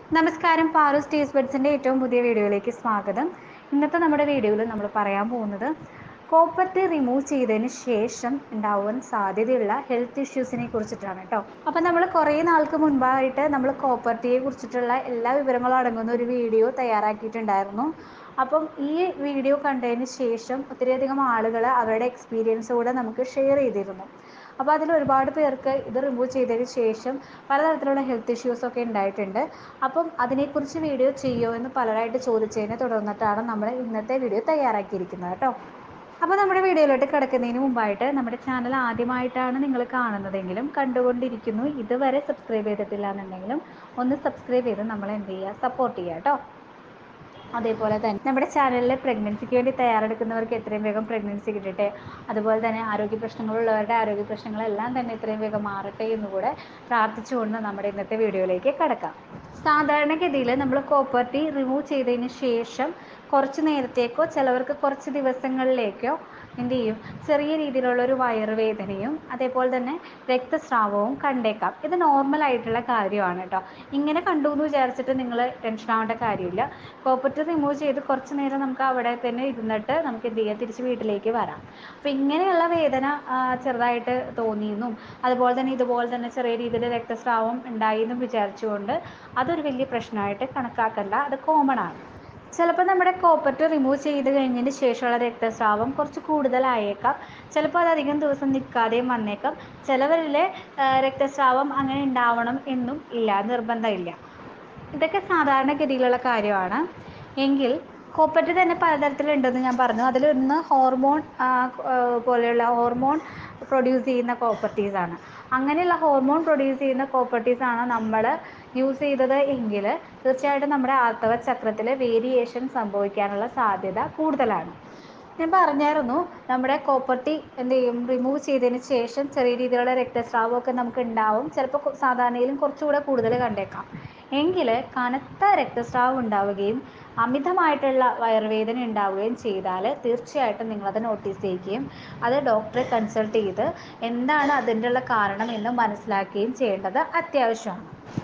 നമസ്കാരം പാറു സ്റ്റേസ് ബഡ്സിൻ്റെ ഏറ്റവും പുതിയ വീഡിയോയിലേക്ക് സ്വാഗതം ഇന്നത്തെ നമ്മുടെ വീഡിയോയിൽ നമ്മൾ പറയാൻ പോകുന്നത് കോപ്പർട്ടി റിമൂവ് ചെയ്തതിന് ശേഷം ഉണ്ടാവാൻ സാധ്യതയുള്ള ഹെൽത്ത് ഇഷ്യൂസിനെ കുറിച്ചിട്ടാണ് കേട്ടോ അപ്പം നമ്മൾ കുറേ നാൾക്ക് മുൻപായിട്ട് നമ്മൾ കോപ്പർട്ടിയെ കുറിച്ചിട്ടുള്ള എല്ലാ വിവരങ്ങളും അടങ്ങുന്ന ഒരു വീഡിയോ തയ്യാറാക്കിയിട്ടുണ്ടായിരുന്നു അപ്പം ഈ വീഡിയോ കണ്ടതിന് ശേഷം ഒത്തിരിയധികം ആളുകൾ അവരുടെ എക്സ്പീരിയൻസ് കൂടെ നമുക്ക് ഷെയർ ചെയ്തിരുന്നു അപ്പോൾ അതിൽ ഒരുപാട് പേർക്ക് ഇത് റിമൂവ് ചെയ്തതിന് ശേഷം പലതരത്തിലുള്ള ഹെൽത്ത് ഇഷ്യൂസൊക്കെ ഉണ്ടായിട്ടുണ്ട് അപ്പം അതിനെക്കുറിച്ച് വീഡിയോ ചെയ്യുമോ എന്ന് പലരായിട്ട് ചോദിച്ചതിനെ തുടർന്നിട്ടാണ് നമ്മൾ ഇന്നത്തെ വീഡിയോ തയ്യാറാക്കിയിരിക്കുന്നത് കേട്ടോ അപ്പോൾ നമ്മുടെ വീഡിയോയിലോട്ട് കിടക്കുന്നതിന് മുമ്പായിട്ട് നമ്മുടെ ചാനൽ ആദ്യമായിട്ടാണ് നിങ്ങൾ കാണുന്നതെങ്കിലും കണ്ടുകൊണ്ടിരിക്കുന്നു ഇതുവരെ സബ്സ്ക്രൈബ് ചെയ്തിട്ടില്ല എന്നുണ്ടെങ്കിലും ഒന്ന് സബ്സ്ക്രൈബ് ചെയ്ത് നമ്മൾ എന്ത് ചെയ്യുക സപ്പോർട്ട് ചെയ്യുക കേട്ടോ അതേപോലെ തന്നെ നമ്മുടെ ചാനലിൽ പ്രഗ്നൻസിക്ക് വേണ്ടി തയ്യാറെടുക്കുന്നവർക്ക് എത്രയും വേഗം പ്രഗ്നൻസി കിട്ടട്ടെ അതുപോലെ തന്നെ ആരോഗ്യ പ്രശ്നങ്ങളുള്ളവരുടെ ആരോഗ്യ പ്രശ്നങ്ങളെല്ലാം തന്നെ എത്രയും വേഗം മാറട്ടെ എന്നുകൂടെ പ്രാർത്ഥിച്ചുകൊണ്ട് നമ്മുടെ ഇന്നത്തെ വീഡിയോയിലേക്ക് കിടക്കാം സാധാരണഗതിയിൽ നമ്മൾ കോപ്പർട്ടി റിമൂവ് ചെയ്തതിന് ശേഷം കുറച്ച് നേരത്തേക്കോ ചിലവർക്ക് കുറച്ച് ദിവസങ്ങളിലേക്കോ എന്ത് ചെയ്യും ചെറിയ രീതിയിലുള്ള ഒരു വയറുവേദനയും അതേപോലെ തന്നെ രക്തസ്രാവവും കണ്ടേക്കാം ഇത് നോർമൽ ആയിട്ടുള്ള കാര്യമാണ് കേട്ടോ ഇങ്ങനെ കണ്ടു എന്ന് വിചാരിച്ചിട്ട് നിങ്ങൾ ടെൻഷൻ ആവേണ്ട കാര്യമില്ല കോപ്പർട്ടി റിമൂവ് ചെയ്ത് കുറച്ച് നേരം നമുക്ക് അവിടെ തന്നെ ഇരുന്നിട്ട് നമുക്ക് എന്ത് ചെയ്യാം തിരിച്ച് വീട്ടിലേക്ക് വരാം അപ്പോൾ ഇങ്ങനെയുള്ള വേദന ചെറുതായിട്ട് തോന്നിയെന്നും അതുപോലെ തന്നെ ഇതുപോലെ തന്നെ ചെറിയ രീതിയിൽ രക്തസ്രാവം ഉണ്ടായി എന്നും വിചാരിച്ചുകൊണ്ട് അതൊരു വലിയ പ്രശ്നമായിട്ട് കണക്കാക്കണ്ട അത് കോമൺ ആണ് ചിലപ്പോൾ നമ്മുടെ കോപ്പർട്ട് റിമൂവ് ചെയ്ത് കഴിഞ്ഞതിന് ശേഷമുള്ള രക്തസ്രാവം കുറച്ച് കൂടുതലായേക്കാം ചിലപ്പോൾ അത് അധികം ദിവസം നിൽക്കാതെയും വന്നേക്കാം ചിലവരിലെ രക്തസ്രാവം അങ്ങനെ ഉണ്ടാവണം എന്നും ഇല്ല നിർബന്ധമില്ല ഇതൊക്കെ സാധാരണഗതിയിലുള്ള കാര്യമാണ് എങ്കിൽ കോപ്പറ്റ് തന്നെ പലതരത്തിലുണ്ടെന്ന് ഞാൻ പറഞ്ഞു അതിലൊന്ന് ഹോർമോൺ പോലെയുള്ള ഹോർമോൺ പ്രൊഡ്യൂസ് ചെയ്യുന്ന കോപ്പർട്ടീസ് ആണ് അങ്ങനെയുള്ള ഹോർമോൺ പ്രൊഡ്യൂസ് ചെയ്യുന്ന കോപ്പർട്ടീസ് ആണ് നമ്മൾ യൂസ് ചെയ്തത് എങ്കിൽ തീർച്ചയായിട്ടും നമ്മുടെ ആർത്തവ ചക്രത്തിൽ വേരിയേഷൻ സംഭവിക്കാനുള്ള സാധ്യത കൂടുതലാണ് ഞാൻ പറഞ്ഞായിരുന്നു നമ്മുടെ കോപ്പർട്ടി എന്ത് ചെയ്യും റിമൂവ് ചെയ്തതിന് ശേഷം ചെറിയ രീതിയിലുള്ള രക്തസ്രാവമൊക്കെ നമുക്ക് ഉണ്ടാവും ചിലപ്പോൾ സാധാരണയിലും കുറച്ചുകൂടെ കൂടുതൽ കണ്ടേക്കാം എങ്കിൽ കനത്ത രക്തസ്രാവം ഉണ്ടാവുകയും അമിതമായിട്ടുള്ള വയറുവേദന ഉണ്ടാവുകയും ചെയ്താൽ തീർച്ചയായിട്ടും നിങ്ങളത് നോട്ടീസ് ചെയ്യുകയും അത് ഡോക്ടറെ കൺസൾട്ട് ചെയ്ത് എന്താണ് അതിൻ്റെ ഉള്ള കാരണം എന്ന് മനസ്സിലാക്കുകയും ചെയ്യേണ്ടത് അത്യാവശ്യമാണ്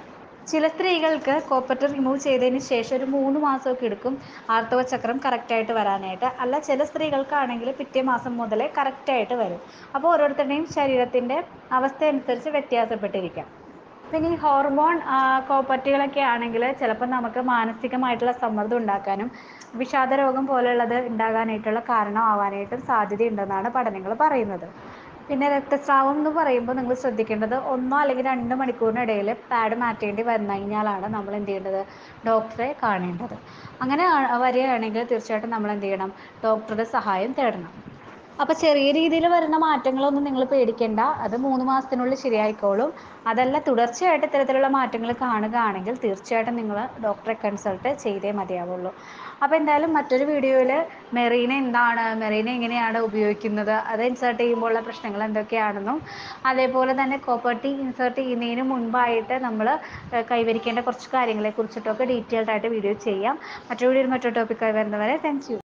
ചില സ്ത്രീകൾക്ക് കോപ്പർട്ട് റിമൂവ് ചെയ്തതിന് ശേഷം ഒരു മൂന്ന് മാസമൊക്കെ എടുക്കും ആർത്തവ ചക്രം കറക്റ്റായിട്ട് വരാനായിട്ട് അല്ല ചില സ്ത്രീകൾക്കാണെങ്കിൽ പിറ്റേ മാസം മുതലേ കറക്റ്റായിട്ട് വരും അപ്പോൾ ഓരോരുത്തരുടെയും ശരീരത്തിൻ്റെ അവസ്ഥ അനുസരിച്ച് വ്യത്യാസപ്പെട്ടിരിക്കാം പിന്നെ ഈ ഹോർമോൺ കോപ്പർട്ടികളൊക്കെ ആണെങ്കിൽ ചിലപ്പോൾ നമുക്ക് മാനസികമായിട്ടുള്ള സമ്മർദ്ദം ഉണ്ടാക്കാനും വിഷാദ രോഗം പോലെയുള്ളത് ഉണ്ടാകാനായിട്ടുള്ള കാരണമാവാനായിട്ടും സാധ്യതയുണ്ടെന്നാണ് പഠനങ്ങൾ പറയുന്നത് പിന്നെ രക്തസ്രാവം എന്ന് പറയുമ്പോൾ നിങ്ങൾ ശ്രദ്ധിക്കേണ്ടത് ഒന്നോ അല്ലെങ്കിൽ രണ്ട് മണിക്കൂറിനിടയിൽ പാഡ് മാറ്റേണ്ടി വന്നു കഴിഞ്ഞാലാണ് നമ്മൾ എന്ത് ചെയ്യേണ്ടത് ഡോക്ടറെ കാണേണ്ടത് അങ്ങനെ വരികയാണെങ്കിൽ തീർച്ചയായിട്ടും നമ്മൾ എന്ത് ചെയ്യണം ഡോക്ടറുടെ സഹായം തേടണം അപ്പോൾ ചെറിയ രീതിയിൽ വരുന്ന മാറ്റങ്ങളൊന്നും നിങ്ങൾ പേടിക്കേണ്ട അത് മൂന്ന് മാസത്തിനുള്ളിൽ ശരിയായിക്കോളും അതല്ല തുടർച്ചയായിട്ട് ഇത്തരത്തിലുള്ള മാറ്റങ്ങൾ കാണുകയാണെങ്കിൽ തീർച്ചയായിട്ടും നിങ്ങൾ ഡോക്ടറെ കൺസൾട്ട് ചെയ്തേ മതിയാവുള്ളൂ അപ്പോൾ എന്തായാലും മറ്റൊരു വീഡിയോയിൽ മെറീന എന്താണ് മെറീന എങ്ങനെയാണ് ഉപയോഗിക്കുന്നത് അത് ഇൻസേർട്ട് ചെയ്യുമ്പോഴുള്ള പ്രശ്നങ്ങൾ എന്തൊക്കെയാണെന്നും അതേപോലെ തന്നെ കോപ്പർട്ടി ഇൻസേർട്ട് ചെയ്യുന്നതിന് മുൻപായിട്ട് നമ്മൾ കൈവരിക്കേണ്ട കുറച്ച് കാര്യങ്ങളെ കുറിച്ചിട്ടൊക്കെ ഡീറ്റെയിൽഡ് ആയിട്ട് വീഡിയോ ചെയ്യാം മറ്റൊരു വീഡിയോയിൽ മറ്റൊരു ടോപ്പിക്കായി വരുന്നവരെ താങ്ക്